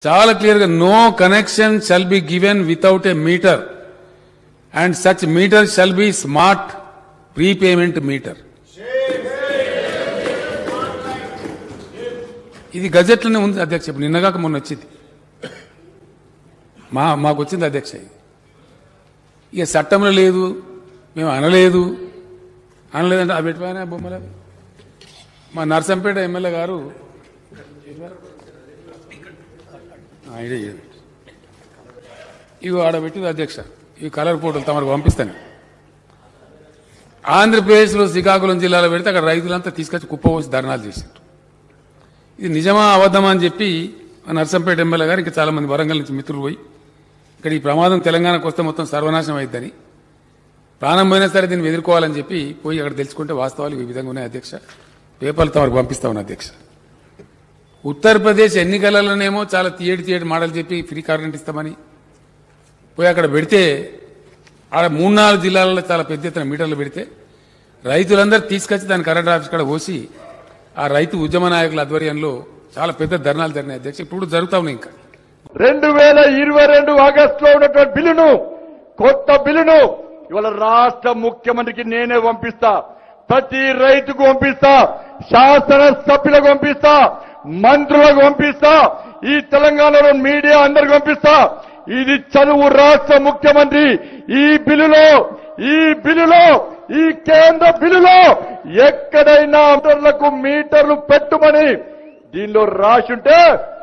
చాలా క్లియర్ గా no connection shall be given without a meter and such meter shall be smart prepayment meter ఇది గజెట్లోనే ఉంది అధ్యక్ష ఇప్పుడు నిన్నగాక మొన్న వచ్చింది మా మాకు వచ్చింది అధ్యక్ష ఇది ఇక చట్టంలో లేదు మేము అనలేదు అనలేదంటే అవి పెట్టిపోయినా బొమ్మలు అవి. మా నర్సంపేట ఎమ్మెల్యే గారు ఆ, ఇదే ఇదే. ఇవి ఆడ పెట్టింది అధ్యక్ష ఇవి కలర్ ఫోటోలు తమకు పంపిస్తాను ఆంధ్రప్రదేశ్లో శ్రీకాకుళం జిల్లాలో పెడితే అక్కడ రైతులంతా తీసుకొచ్చి కుప్పపోసి ధర్నాలు చేశారు ఇది నిజమా అబద్ధమా అని చెప్పి మా నర్సంపేట ఎమ్మెల్యే గారు ఇంకా చాలా మంది వరంగల్ నుంచి మిత్రులు పోయి ఇక్కడ ఈ ప్రమాదం తెలంగాణకు వస్తే మొత్తం సర్వనాశనం అయిద్దని ప్రాణం పోయినా సరే దీన్ని ఎదుర్కోవాలని చెప్పి పోయి అక్కడ తెలుసుకుంటే వాస్తవాలు ఈ విధంగా ఉన్నాయి అధ్యక్ష పేపర్లు తమకు పంపిస్తా ఉన్నా అధ్యక్ష ఉత్తరప్రదేశ్ ఎన్నికలలోనేమో చాలా తీయటి తీయటి మాటలు చెప్పి ఫ్రీ కరెంట్ ఇస్తామని పోయి అక్కడ పెడితే ఆడ మూడు నాలుగు జిల్లాలలో చాలా పెద్ద ఎత్తున మీటర్లు పెడితే రైతులందరూ తీసుకొచ్చి దాని కరెంట్ ఆఫీస్ కాడ పోసి ఆ రైతు ఉద్యమ నాయకుల ఆధ్వర్యంలో చాలా పెద్ద ధర్నాలు జరిగినాయి అధ్యక్ష ఇప్పుడు జరుగుతా ఉన్నాయి ఇంకా రెండు వేల ఇరవై రెండు ఆగస్టులో ఉన్నటువంటి బిల్లును కొత్త బిల్లును ఇవాళ రాష్ట్ర ముఖ్యమంత్రికి నేనే పంపిస్తా ప్రతి రైతుకు పంపిస్తా శాసన సభ్యులకు పంపిస్తా మంత్రులకు పంపిస్తా ఈ తెలంగాణలో మీడియా అందరికి పంపిస్తా ఇది చదువు రాష్ట్ర ముఖ్యమంత్రి ఈ బిల్లులో ఈ బిల్లులో ఈ కేంద్ర బిల్లులో ఎక్కడైనా మీటర్లకు మీటర్లు పెట్టుమని దీనిలో రాసుంటే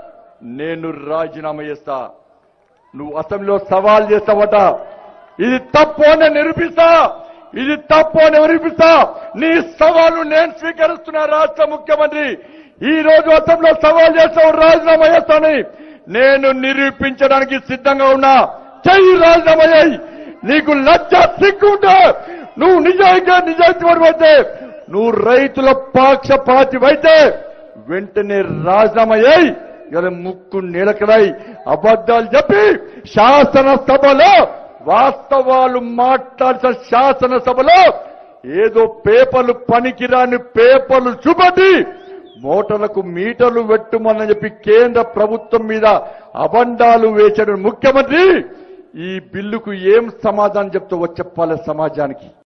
నేను రాజీనామా చేస్తా నువ్వు అసెంబ్లీలో సవాల్ చేస్తావట ఇది తప్పు అని నేను నిరూపిస్తా ఇది తప్పు అని నిరూపిస్తా నీ సవాలు నేను స్వీకరిస్తున్నా రాష్ట్ర ముఖ్యమంత్రి ఈ రోజు అసెంబ్లీలో సవాల్ చేస్తావు రాజీనామా చేస్తానని నేను నిరూపించడానికి సిద్ధంగా ఉన్నా చెయ్యి రాజీనామా చేయి నీకు లజ్జ సిగ్గుంటే నువ్వు నిజంగా నిజాయితీ అయితే నువ్వు రైతుల పాక్షపాతివైతే వెంటనే రాజీనామా చేయి ఇలా ముక్కు నీలకడై అబద్ధాలు చెప్పి శాసనసభలో వాస్తవాలు మాట్లాడిన శాసనసభలో ఏదో పేపర్లు పనికిరాని పేపర్లు చూపటి మోటార్లకు మీటర్లు పెట్టుమని చెప్పి కేంద్ర ప్రభుత్వం మీద అబండాలు వేసిన ముఖ్యమంత్రి ఈ బిల్లుకు ఏం సమాధానం చెప్తావో చెప్పాలి సమాజానికి